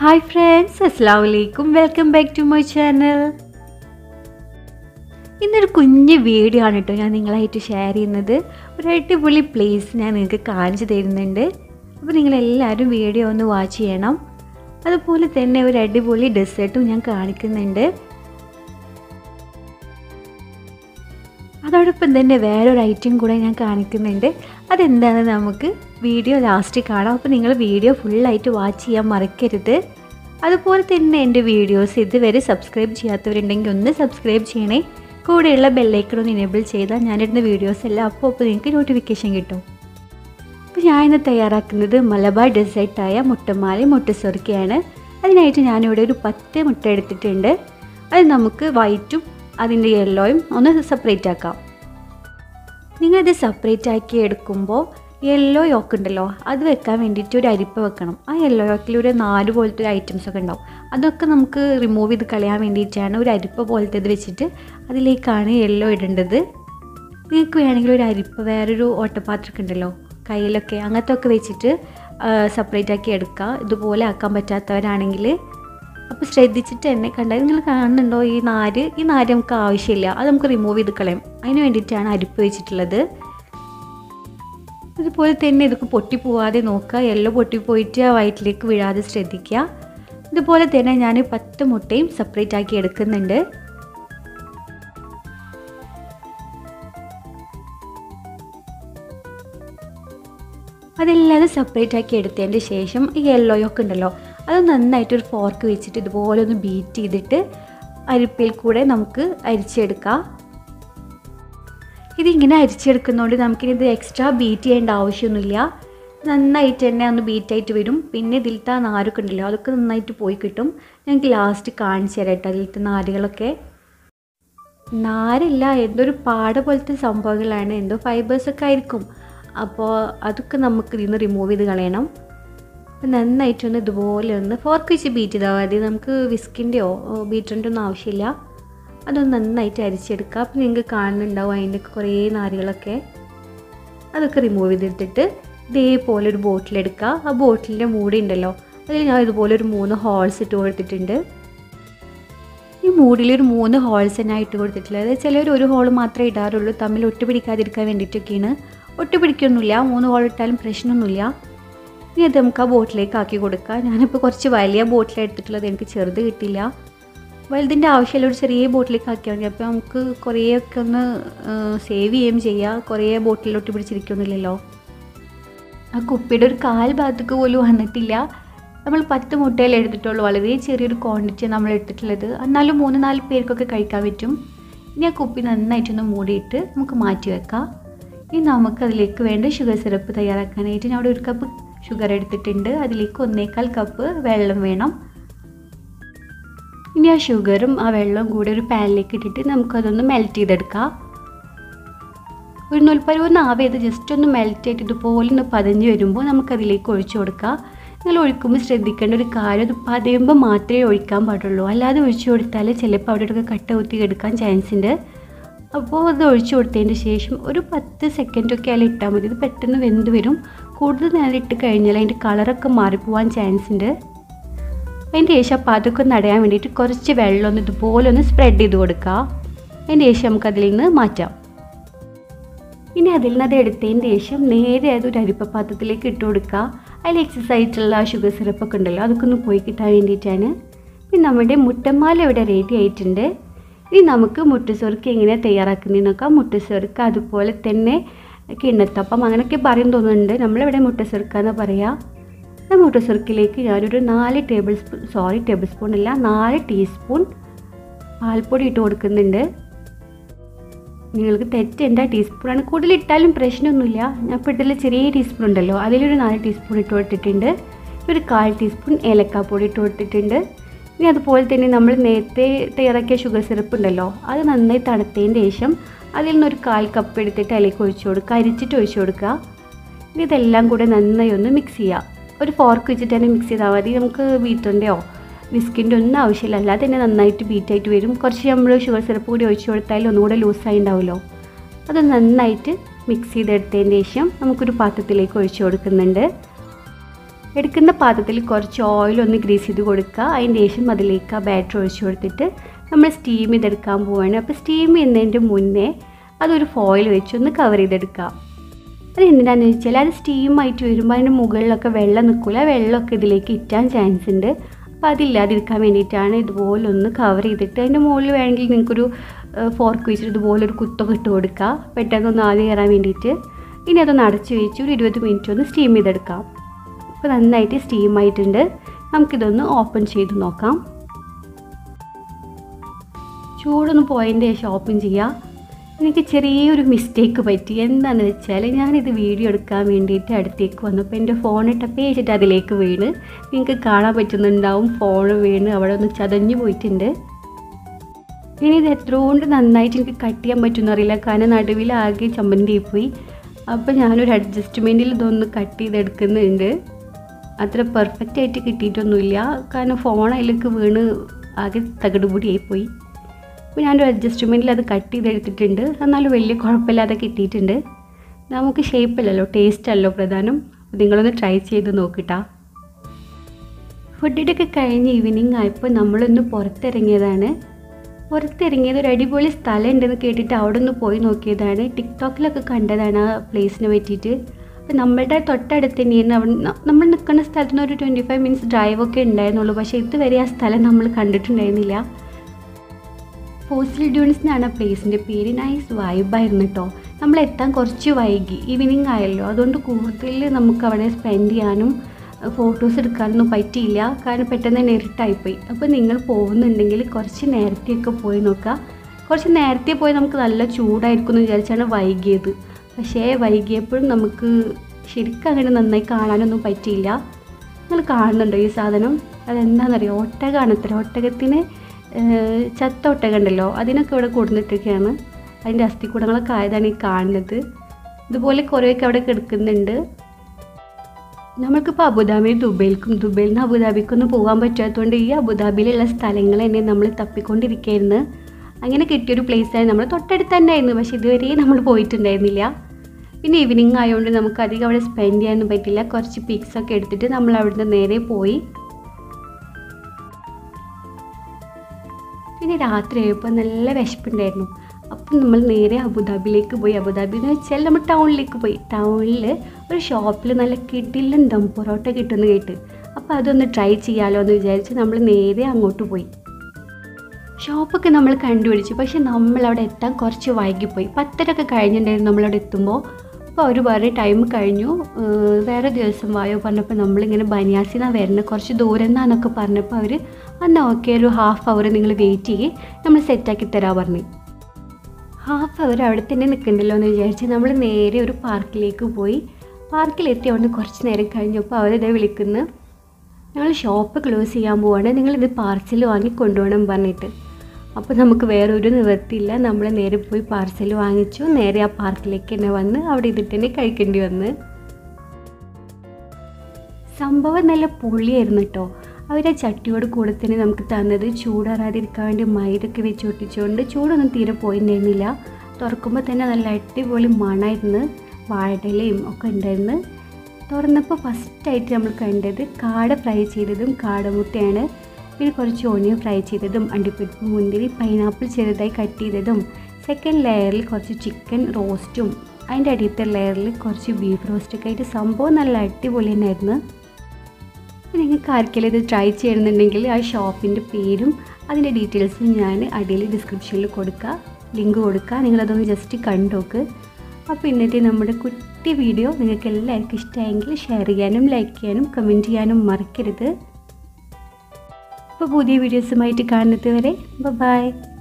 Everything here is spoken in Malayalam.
ഹായ് ഫ്രണ്ട്സ് അസ്സാം വലൈക്കും welcome back to my channel ഇന്നൊരു കുഞ്ഞ് വീഡിയോ ആണ് കേട്ടോ ഞാൻ നിങ്ങളായിട്ട് ഷെയർ ചെയ്യുന്നത് ഒരു അടിപൊളി പ്ലേസ് ഞാൻ നിങ്ങൾക്ക് കാണിച്ചു തരുന്നുണ്ട് അപ്പോൾ നിങ്ങളെല്ലാവരും വീഡിയോ ഒന്ന് വാച്ച് ചെയ്യണം അതുപോലെ തന്നെ ഒരു അടിപൊളി ഡെസേർട്ടും ഞാൻ കാണിക്കുന്നുണ്ട് അതോടൊപ്പം തന്നെ വേറൊരു ഐറ്റം കൂടെ ഞാൻ കാണിക്കുന്നുണ്ട് അതെന്താണെന്ന് നമുക്ക് വീഡിയോ ലാസ്റ്റ് കാണാം അപ്പോൾ നിങ്ങൾ വീഡിയോ ഫുള്ളായിട്ട് വാച്ച് ചെയ്യാൻ മറക്കരുത് അതുപോലെ തന്നെ എൻ്റെ വീഡിയോസ് ഇതുവരെ സബ്സ്ക്രൈബ് ചെയ്യാത്തവരുണ്ടെങ്കിൽ ഒന്ന് സബ്സ്ക്രൈബ് ചെയ്യണേ കൂടെയുള്ള ബെല്ലൈക്കൺ ഒന്ന് ഇനേബിൾ ചെയ്താൽ ഞാനിടുന്ന വീഡിയോസ് എല്ലാം അപ്പോൾ അപ്പോൾ നിങ്ങൾക്ക് നോട്ടിഫിക്കേഷൻ കിട്ടും അപ്പോൾ ഞാൻ ഇന്ന് തയ്യാറാക്കുന്നത് മലബാർ ഡെസേർട്ടായ മുട്ടമാലി മുട്ടസ്വർക്കയാണ് അതിനായിട്ട് ഞാനിവിടെ ഒരു പത്ത് മുട്ട എടുത്തിട്ടുണ്ട് അത് നമുക്ക് വൈറ്റും അതിൻ്റെ യെല്ലോയും ഒന്ന് സെപ്പറേറ്റ് ആക്കാം നിങ്ങളിത് സെപ്പറേറ്റ് ആക്കി എടുക്കുമ്പോൾ യെല്ലോ യോക്ക് ഉണ്ടല്ലോ അത് വെക്കാൻ വേണ്ടിയിട്ട് ഒരു അരിപ്പ വെക്കണം ആ യെല്ലോ യോക്കിൽ ഒരു നാല് പോലത്തെ ഐറ്റംസ് ഒക്കെ ഉണ്ടാവും അതൊക്കെ നമുക്ക് റിമൂവ് ചെയ്ത് കളയാൻ വേണ്ടിയിട്ടാണ് ഒരു അരിപ്പ പോലത്തെ ഇത് വെച്ചിട്ട് അതിലേക്കാണ് യെല്ലോ ഇടേണ്ടത് നിങ്ങൾക്ക് വേണമെങ്കിൽ ഒരു അരിപ്പ വേറൊരു ഓട്ടപാത്രമൊക്കെ ഉണ്ടല്ലോ കയ്യിലൊക്കെ അങ്ങനത്തെ ഒക്കെ വെച്ചിട്ട് സെപ്പറേറ്റ് ആക്കി എടുക്കുക ഇതുപോലെ ആക്കാൻ പറ്റാത്തവരാണെങ്കിൽ അപ്പോൾ ശ്രദ്ധിച്ചിട്ട് തന്നെ കണ്ടാൽ നിങ്ങൾ കാണുന്നുണ്ടോ ഈ നാര് ഈ നാര് നമുക്ക് ആവശ്യമില്ല അത് നമുക്ക് റിമൂവ് ചെയ്ത് കളയാം അതിന് വേണ്ടിയിട്ടാണ് അരിപ്പ് വെച്ചിട്ടുള്ളത് അതുപോലെ തന്നെ ഇതൊക്കെ പൊട്ടിപ്പോവാതെ നോക്കുക യെല്ലോ പൊട്ടിപ്പോയിട്ട് ആ വയറ്റിലേക്ക് വീഴാതെ ശ്രദ്ധിക്കുക ഇതുപോലെ തന്നെ ഞാൻ പത്ത് മുട്ടയും സെപ്പറേറ്റ് ആക്കി എടുക്കുന്നുണ്ട് അതെല്ലാം സെപ്പറേറ്റ് ആക്കി എടുത്തതിൻ്റെ ശേഷം ഈ യെല്ലോയൊക്കെ ഉണ്ടല്ലോ അത് നന്നായിട്ട് ഒരു ഫോർക്ക് വെച്ചിട്ട് ഇതുപോലെ ഒന്ന് ബീറ്റ് ചെയ്തിട്ട് അരിപ്പയിൽ കൂടെ നമുക്ക് അരിച്ചെടുക്കാം ഇതിങ്ങനെ അരിച്ചെടുക്കുന്നതുകൊണ്ട് നമുക്കിനി ഇത് എക്സ്ട്രാ ബീറ്റ് ചെയ്യേണ്ട ആവശ്യമൊന്നുമില്ല നന്നായിട്ട് തന്നെ ഒന്ന് ബീറ്റായിട്ട് വരും പിന്നെ ഇതിലത്തെ ആ നാരൊക്കെ ഉണ്ടല്ലോ അതൊക്കെ നന്നായിട്ട് പോയി കിട്ടും ഞങ്ങൾക്ക് ലാസ്റ്റ് കാണിച്ചു തരാം കേട്ടോ അതിലത്തെ നാരുകളൊക്കെ നാരല്ല എന്തോ ഒരു പാട പോലത്തെ സംഭവങ്ങളാണ് എന്തോ ഫൈബേഴ്സൊക്കെ ആയിരിക്കും അപ്പോൾ അതൊക്കെ നമുക്ക് ഇതിൽ നിന്ന് റിമൂവ് ചെയ്ത് കളയണം അപ്പോൾ നന്നായിട്ടൊന്ന് ഇതുപോലെ ഒന്ന് ഫോർക്ക് വെച്ച് ബീറ്റ് ചെയ്താൽ മതി നമുക്ക് വിസ്കിൻ്റെയോ ബീറ്ററിൻ്റെ ഒന്നും ആവശ്യമില്ല അതൊന്ന് നന്നായിട്ട് അരിച്ചെടുക്കുക അപ്പോൾ നിങ്ങൾക്ക് കാണുന്നുണ്ടാവും അതിൻ്റെ കുറേ നാരുകളൊക്കെ അതൊക്കെ റിമൂവ് ചെയ്തെടുത്തിട്ട് ഇതേപോലെ ഒരു ബോട്ടിലെടുക്കുക ആ ബോട്ടിലിൻ്റെ മൂടി ഉണ്ടല്ലോ അതിൽ ഞാൻ ഇതുപോലെ ഒരു മൂന്ന് ഹോൾസ് ഇട്ട് കൊടുത്തിട്ടുണ്ട് ഈ മൂടിൽ ഒരു മൂന്ന് ഹോൾസ് തന്നെ ഇട്ട് കൊടുത്തിട്ടുള്ളത് ചിലർ ഒരു ഹോൾ മാത്രമേ ഇടാറുള്ളൂ തമ്മിൽ ഒട്ടുപിടിക്കാതിരിക്കാൻ വേണ്ടിയിട്ടൊക്കെയാണ് ഒട്ടുപിടിക്കൊന്നുമില്ല മൂന്ന് ഹോൾ ഇട്ടാലും പ്രശ്നമൊന്നുമില്ല ഇനി അത് നമുക്ക് ആ ബോട്ടിലേക്ക് ആക്കി കൊടുക്കുക ഞാനിപ്പോൾ കുറച്ച് വലിയ ബോട്ടിലാണ് എടുത്തിട്ടുള്ളത് എനിക്ക് ചെറുത് കിട്ടില്ല വലുതിൻ്റെ ആവശ്യമില്ല ഒരു ചെറിയ ബോട്ടിലേക്ക് ആക്കിയാൽ മതി അപ്പോൾ നമുക്ക് കുറേയൊക്കെ ഒന്ന് സേവ് ചെയ്യുകയും ചെയ്യാം കുറേ ബോട്ടിലോട്ട് പിടിച്ചിരിക്കുന്നില്ലല്ലോ ആ കുപ്പിയുടെ ഒരു കാൽ ഭാഗത്തേക്ക് പോലും വന്നിട്ടില്ല നമ്മൾ പത്ത് മുട്ടയിൽ എടുത്തിട്ടുള്ളൂ വളരെ ചെറിയൊരു ക്വാണ്ടിറ്റി നമ്മൾ എടുത്തിട്ടുള്ളത് എന്നാലും മൂന്ന് നാല് പേർക്കൊക്കെ കഴിക്കാൻ പറ്റും ഇനി ആ കുപ്പി നന്നായിട്ടൊന്ന് മൂടിയിട്ട് നമുക്ക് മാറ്റി വെക്കാം ഇനി നമുക്ക് അതിലേക്ക് വേണ്ട ഷുഗർ സിറപ്പ് തയ്യാറാക്കാനായിട്ട് ഞാൻ അവിടെ ഒരു കപ്പ് ഷുഗർ എടുത്തിട്ടുണ്ട് അതിലേക്ക് ഒന്നേക്കാൽ കപ്പ് വെള്ളം വേണം ഇനി ആ ഷുഗറും ആ വെള്ളവും കൂടി ഒരു പാനിലേക്ക് ഇട്ടിട്ട് നമുക്കതൊന്ന് മെൽറ്റ് ചെയ്തെടുക്കാം ഒരു നൂൽപ്പരുവൊന്ന് ആവയത് ജസ്റ്റ് ഒന്ന് മെൽറ്റ് ആയിട്ട് ഇതുപോലെ ഒന്ന് പതഞ്ഞ് വരുമ്പോൾ നമുക്കതിലേക്ക് ഒഴിച്ചു കൊടുക്കാം നിങ്ങൾ ഒഴിക്കുമ്പോൾ ശ്രദ്ധിക്കേണ്ട ഒരു കാര്യം അത് പതയുമ്പോൾ മാത്രമേ ഒഴിക്കാൻ പാടുള്ളൂ അല്ലാതെ ഒഴിച്ചു കൊടുത്താൽ ചിലപ്പോൾ അവിടെയൊക്കെ കട്ട കുത്തി എടുക്കാൻ ചാൻസ് ഉണ്ട് അപ്പോൾ അത് ഒഴിച്ചു കൊടുത്തതിന് ശേഷം ഒരു പത്ത് സെക്കൻഡൊക്കെ അതിൽ ഇട്ടാൽ മതി ഇത് പെട്ടെന്ന് വെന്ത് വരും കൂടുതൽ നേരം ഇട്ട് കഴിഞ്ഞാൽ അതിൻ്റെ കളറൊക്കെ മാറിപ്പോവാൻ ചാൻസ് ഉണ്ട് അതിൻ്റെ ശേഷം അപ്പോൾ അതൊക്കെ ഒന്ന് അടയാൻ വേണ്ടിയിട്ട് കുറച്ച് വെള്ളം ഒന്ന് ഇതുപോലെ ഒന്ന് സ്പ്രെഡ് ചെയ്ത് കൊടുക്കുക അതിൻ്റെ ശേഷം നമുക്ക് അതിൽ നിന്ന് മാറ്റാം ഇനി അതിൽ നിന്ന് അത് എടുത്തതിന് ശേഷം നേരെ അതൊരു അരിപ്പ പാത്രത്തിലേക്ക് ഇട്ട് കൊടുക്കുക അതിൽ എക്സസ് ആയിട്ടുള്ള ഷുഗർ സിറപ്പൊക്കെ ഉണ്ടല്ലോ അതൊക്കെ ഒന്ന് പോയി കിട്ടാൻ വേണ്ടിയിട്ടാണ് പിന്നെ നമ്മുടെ മുട്ടമാല ഇവിടെ റെഡി ആയിട്ടുണ്ട് ഇനി നമുക്ക് മുട്ടസ്വർക്ക് എങ്ങനെ തയ്യാറാക്കുന്നതെന്ന് നോക്കാം മുട്ടസ്വർക്ക് അതുപോലെ തന്നെ കിണ്ണത്തപ്പം അങ്ങനെയൊക്കെ പറയും തോന്നുന്നുണ്ട് നമ്മളിവിടെ മുട്ടസ്വർക്ക് എന്ന് പറയാം ആ മുട്ടസ്വർക്കിലേക്ക് ഞാനൊരു നാല് tablespoon sorry tablespoon അല്ല നാല് ടീസ്പൂൺ പാൽപ്പൊടി ഇട്ട് കൊടുക്കുന്നുണ്ട് നിങ്ങൾക്ക് തെറ്റേണ്ട ടീസ്പൂണാണ് കൂടുതൽ ഇട്ടാലും പ്രശ്നമൊന്നുമില്ല ഞാൻ ഇപ്പോൾ ഇട്ടുള്ള ചെറിയ ടീസ്പൂൺ ഉണ്ടല്ലോ അതിലൊരു നാല് ടീസ്പൂൺ ഇട്ട് കൊടുത്തിട്ടുണ്ട് ഒരു കാൽ ടീസ്പൂൺ ഏലക്കാപ്പൊടി ഇട്ട് കൊടുത്തിട്ടുണ്ട് ഇനി അതുപോലെ തന്നെ നമ്മൾ നേരത്തെ തയ്യാറാക്കിയ ഷുഗർ സിറപ്പ് ഉണ്ടല്ലോ അത് നന്നായി തണുത്തതിന് ശേഷം അതിൽ നിന്നൊരു കാൽ കപ്പ് എടുത്തിട്ട് അതിലേക്ക് ഒഴിച്ചു കൊടുക്കുക അരിച്ചിട്ട് ഒഴിച്ചു കൊടുക്കുക ഇനി ഇതെല്ലാം കൂടെ നന്നായി ഒന്ന് മിക്സ് ചെയ്യുക ഒരു ഫോർക്ക് വെച്ചിട്ട് തന്നെ മിക്സ് ചെയ്താൽ മതി നമുക്ക് ബീറ്ററിൻ്റെയോ ബിസ്ക്കിൻ്റെ ഒന്നും ആവശ്യമില്ല അല്ലാതെ തന്നെ നന്നായിട്ട് ബീറ്റായിട്ട് വരും കുറച്ച് നമ്മൾ ഷുഗർ സിറപ്പ് കൂടി ഒഴിച്ചു കൊടുത്താൽ ഒന്നുകൂടെ ലൂസായി ഉണ്ടാവുമല്ലോ അത് നന്നായിട്ട് മിക്സ് ചെയ്തെടുത്തതിന് ശേഷം നമുക്കൊരു പാത്രത്തിലേക്ക് ഒഴിച്ചു കൊടുക്കുന്നുണ്ട് എടുക്കുന്ന പാത്രത്തിൽ കുറച്ച് ഓയിൽ ഒന്ന് ഗ്രീസ് ചെയ്ത് കൊടുക്കുക അതിന് ശേഷം അതിലേക്ക് ആ ബാറ്റർ ഒഴിച്ച് കൊടുത്തിട്ട് നമ്മൾ സ്റ്റീം ചെയ്തെടുക്കാൻ പോവുകയാണ് അപ്പോൾ സ്റ്റീം ചെയ്യുന്നതിൻ്റെ മുന്നേ അതൊരു ഫോയിൽ വെച്ചൊന്ന് കവർ ചെയ്തെടുക്കുക അത് എന്തിനാണെന്ന് വെച്ചാൽ അത് സ്റ്റീം ആയിട്ട് വരുമ്പോൾ അതിൻ്റെ മുകളിലൊക്കെ വെള്ളം നിൽക്കില്ല വെള്ളമൊക്കെ ഇതിലേക്ക് ഇറ്റാൻ ചാൻസ് ഉണ്ട് അപ്പോൾ അതില്ലാതിരിക്കാൻ വേണ്ടിയിട്ടാണ് ഇതുപോലെ ഒന്ന് കവർ ചെയ്തിട്ട് അതിൻ്റെ മുകളിൽ വേണമെങ്കിൽ നിങ്ങൾക്കൊരു ഫോർക്ക് വെച്ചിട്ട് ഇതുപോലെ ഒരു കുത്തൊക്കെ ഇട്ട് കൊടുക്കുക പെട്ടെന്ന് ഒന്ന് ആവി കയറാൻ വേണ്ടിയിട്ട് ഇനി അതൊന്ന് അടച്ച് വെച്ച് ഒരു ഇരുപത് മിനിറ്റ് ഒന്ന് സ്റ്റീം ചെയ്തെടുക്കാം അപ്പോൾ നന്നായിട്ട് സ്റ്റീം ആയിട്ടുണ്ട് നമുക്കിതൊന്ന് ഓപ്പൺ ചെയ്ത് നോക്കാം ചൂടൊന്ന് പോയതിൻ്റെ ശേഷം ഓപ്പൺ ചെയ്യാം എനിക്ക് ചെറിയൊരു മിസ്റ്റേക്ക് പറ്റി എന്താണെന്ന് വെച്ചാൽ ഞാനിത് വീഡിയോ എടുക്കാൻ വേണ്ടിയിട്ട് അടുത്തേക്ക് വന്നപ്പോൾ എൻ്റെ ഫോൺ ടപ്പേ വെച്ചിട്ട് അതിലേക്ക് വീണ് നിങ്ങൾക്ക് കാണാൻ പറ്റുന്നുണ്ടാവും ഫോൺ വീണ് അവിടെ ഒന്ന് ചതഞ്ഞു പോയിട്ടുണ്ട് ഇനി ഇത് എത്ര കൊണ്ട് നന്നായിട്ട് എനിക്ക് കട്ട് ചെയ്യാൻ പറ്റുമെന്ന് അറിയില്ല കാരണം നടുവിൽ ആകെ ചമ്മന്തി പോയി അപ്പോൾ ഞാനൊരു അഡ്ജസ്റ്റ്മെൻറ്റിൽ ഇതൊന്ന് കട്ട് ചെയ്തെടുക്കുന്നുണ്ട് അത്ര പെർഫെക്റ്റ് ആയിട്ട് കിട്ടിയിട്ടൊന്നുമില്ല കാരണം ഫോൺ അതിലേക്ക് വീണ് ആകെ തകിടുപൊടിയായിപ്പോയി അപ്പോൾ ഞാനൊരു അഡ്ജസ്റ്റ്മെൻറ്റിൽ അത് കട്ട് ചെയ്തെടുത്തിട്ടുണ്ട് എന്നാലും വലിയ കുഴപ്പമില്ലാതെ കിട്ടിയിട്ടുണ്ട് നമുക്ക് ഷേപ്പല്ലല്ലോ ടേസ്റ്റ് അല്ലോ പ്രധാനം അപ്പോൾ നിങ്ങളൊന്ന് ട്രൈ ചെയ്ത് നോക്കിട്ടാ ഫുഡിൻ്റെയൊക്കെ കഴിഞ്ഞ് ഈവനിങ് ആയപ്പോൾ നമ്മളൊന്ന് പുറത്തിറങ്ങിയതാണ് പുറത്തിറങ്ങിയത് ഒരു അടിപൊളി സ്ഥലം ഉണ്ടെന്ന് കേട്ടിട്ട് അവിടെ ഒന്ന് പോയി നോക്കിയതാണ് ടിക്ടോക്കിലൊക്കെ കണ്ടതാണ് ആ പ്ലേസിനെ പറ്റിയിട്ട് അപ്പോൾ നമ്മളുടെ തൊട്ടടുത്ത് തന്നെയാണ് അവിടെ നമ്മൾ നിൽക്കുന്ന സ്ഥലത്ത് നിന്ന് ഒരു ട്വൻറ്റി ഫൈവ് മിനിറ്റ്സ് ഡ്രൈവൊക്കെ ഉണ്ടായിരുന്നുള്ളൂ പക്ഷേ ഇതുവരെ ആ സ്ഥലം നമ്മൾ കണ്ടിട്ടുണ്ടായിരുന്നില്ല ഫോസിൽ ഡ്യൂൺസ് എന്നാണ് ആ പ്ലേസിൻ്റെ പേര് നൈസ് വൈബായിരുന്നു കേട്ടോ നമ്മൾ എത്താൻ കുറച്ച് വൈകി ഈവനിങ് ആയല്ലോ അതുകൊണ്ട് കൂടുതൽ നമുക്ക് അവിടെ സ്പെൻഡ് ചെയ്യാനും ഫോട്ടോസ് എടുക്കാനൊന്നും പറ്റിയില്ല കാരണം പെട്ടെന്ന് തന്നെ ഇരുട്ടായിപ്പോയി അപ്പോൾ നിങ്ങൾ പോകുന്നുണ്ടെങ്കിൽ കുറച്ച് നേരത്തെയൊക്കെ പോയി നോക്കുക കുറച്ച് നേരത്തെ പോയി നമുക്ക് നല്ല ചൂടായിരിക്കും എന്ന് വിചാരിച്ചാണ് വൈകിയത് പക്ഷേ വൈകിയപ്പോഴും നമുക്ക് ശരിക്കും അങ്ങനെ നന്നായി കാണാനൊന്നും പറ്റിയില്ല നിങ്ങൾ കാണുന്നുണ്ടോ ഈ സാധനം അതെന്താണെന്നറിയോ ഒട്ടകമാണ് അത്ര ഒട്ടകത്തിന് ചത്ത ഒട്ടകം ഉണ്ടല്ലോ അതിനൊക്കെ ഇവിടെ കൊടുത്തിട്ടൊക്കെയാണ് അതിൻ്റെ അസ്ഥിക്കൂടങ്ങളൊക്കെ ആയതാണ് ഈ കാണുന്നത് ഇതുപോലെ കുറേയൊക്കെ അവിടെ കിടക്കുന്നുണ്ട് നമ്മൾക്കിപ്പോൾ അബുദാബി ദുബൈയിൽക്കും ദുബൈയിൽ നിന്ന് അബുദാബിക്കൊന്നും പോകാൻ പറ്റാത്തതുകൊണ്ട് ഈ അബുദാബിയിലുള്ള സ്ഥലങ്ങൾ തന്നെ നമ്മൾ തപ്പിക്കൊണ്ടിരിക്കുകയായിരുന്നു അങ്ങനെ കിട്ടിയൊരു പ്ലേസാണ് നമ്മൾ തൊട്ടടുത്ത് തന്നെ ആയിരുന്നു പക്ഷേ ഇതുവരെ നമ്മൾ പോയിട്ടുണ്ടായിരുന്നില്ല പിന്നെ ഈവനിങ് ആയതുകൊണ്ട് നമുക്ക് അധികം അവിടെ സ്പെൻഡ് ചെയ്യാനൊന്നും പറ്റില്ല കുറച്ച് പിക്സ് ഒക്കെ എടുത്തിട്ട് നമ്മൾ അവിടുന്ന് നേരെ പോയി പിന്നെ രാത്രി ആയപ്പോൾ നല്ല വിശപ്പുണ്ടായിരുന്നു അപ്പം നമ്മൾ നേരെ അബുദാബിയിലേക്ക് പോയി അബുദാബി എന്ന് വെച്ചാൽ നമ്മൾ ടൗണിലേക്ക് പോയി ടൗണിൽ ഒരു ഷോപ്പിൽ നല്ല കിടിലൻ ദം പൊറോട്ട കിട്ടുമെന്ന് കേട്ട് അപ്പോൾ അതൊന്ന് ട്രൈ ചെയ്യാമല്ലോ എന്ന് വിചാരിച്ച് നമ്മൾ നേരെ അങ്ങോട്ട് പോയി ഷോപ്പൊക്കെ നമ്മൾ കണ്ടുപിടിച്ചു പക്ഷെ നമ്മൾ അവിടെ എത്താൻ കുറച്ച് വൈകിപ്പോയി പത്തരൊക്കെ കഴിഞ്ഞിട്ടുണ്ടായിരുന്നു നമ്മളവിടെ എത്തുമ്പോൾ അപ്പോൾ അവർ വേറെ ടൈം കഴിഞ്ഞു ഏഹ് വേറെ ദിവസം വായോ പറഞ്ഞപ്പോൾ നമ്മളിങ്ങനെ ബനിയാസിൽ നിന്നാണ് വരുന്നത് കുറച്ച് ദൂരം നിന്നാന്നൊക്കെ പറഞ്ഞപ്പോൾ അവർ എന്നാൽ ഓക്കെ ഒരു ഹാഫ് അവർ നിങ്ങൾ വെയിറ്റ് ചെയ്യേ നമ്മൾ സെറ്റാക്കി തരാൻ പറഞ്ഞു ഹാഫ് അവർ അവിടെ തന്നെ നിൽക്കണ്ടല്ലോ എന്ന് വിചാരിച്ച് നമ്മൾ നേരെ ഒരു പാർക്കിലേക്ക് പോയി പാർക്കിലെത്തി അവിടെ കുറച്ച് നേരം കഴിഞ്ഞപ്പോൾ അവരിതേ വിളിക്കുന്നു ഞങ്ങൾ ഷോപ്പ് ക്ലോസ് ചെയ്യാൻ പോവാണ് നിങ്ങളിത് പാർസൽ വാങ്ങി കൊണ്ടുപോകണം പറഞ്ഞിട്ട് അപ്പോൾ നമുക്ക് വേറെ ഒരു നിവൃത്തിയില്ല നമ്മൾ നേരെ പോയി പാർസൽ വാങ്ങിച്ചു നേരെ ആ പാർക്കിലേക്ക് തന്നെ വന്ന് അവിടെ ഇതിട്ട് തന്നെ കഴിക്കേണ്ടി വന്ന് സംഭവം നല്ല പൊള്ളിയായിരുന്നു കേട്ടോ അവർ ആ ചട്ടിയോട് കൂടെ തന്നെ നമുക്ക് തന്നത് ചൂടാറാതിരിക്കാൻ വേണ്ടി മൈദൊക്കെ വെച്ച് ഒട്ടിച്ചുകൊണ്ട് ചൂടൊന്നും തീരെ പോയിട്ടുണ്ടായിരുന്നില്ല തുറക്കുമ്പോൾ തന്നെ നല്ല അടിപൊളി മണമായിരുന്നു വാഴയിലയും ഒക്കെ ഉണ്ടായിരുന്നു തുറന്നപ്പോൾ ഫസ്റ്റായിട്ട് നമ്മൾ കണ്ടത് കാട ഫ്രൈ ചെയ്തതും കാടമുട്ടയാണ് പിന്നെ കുറച്ച് ഓണിയൻ ഫ്രൈ ചെയ്തതും അണ്ടിപ്പരിപ്പ് മുന്തിരി പൈനാപ്പിൾ ചെറുതായി കട്ട് ചെയ്തതും സെക്കൻഡ് ലെയറിൽ കുറച്ച് ചിക്കൻ റോസ്റ്റും അതിൻ്റെ അടിയത്തെ ലെയറിൽ കുറച്ച് ബീഫ് റോസ്റ്റൊക്കെ ആയിട്ട് സംഭവം നല്ല അടിപൊളി തന്നെയായിരുന്നു നിങ്ങൾക്ക് ആർക്കെങ്കിലും ഇത് ട്രൈ ചെയ്യണമെന്നുണ്ടെങ്കിൽ ആ ഷോപ്പിൻ്റെ പേരും അതിൻ്റെ ഡീറ്റെയിൽസും ഞാൻ അടിയിൽ ഡിസ്ക്രിപ്ഷനിൽ കൊടുക്കുക ലിങ്ക് കൊടുക്കുക നിങ്ങളതൊന്ന് ജസ്റ്റ് കണ്ടോക്ക് അപ്പോൾ ഇന്നത്തെ നമ്മുടെ കുട്ടി വീഡിയോ നിങ്ങൾക്ക് എല്ലാവർക്കും ഇഷ്ടമായെങ്കിൽ ഷെയർ ചെയ്യാനും ലൈക്ക് ചെയ്യാനും കമൻറ്റ് ചെയ്യാനും മറക്കരുത് അപ്പോൾ പുതിയ വീഡിയോസുമായിട്ട് കാണുന്നത് വരെ ബൈ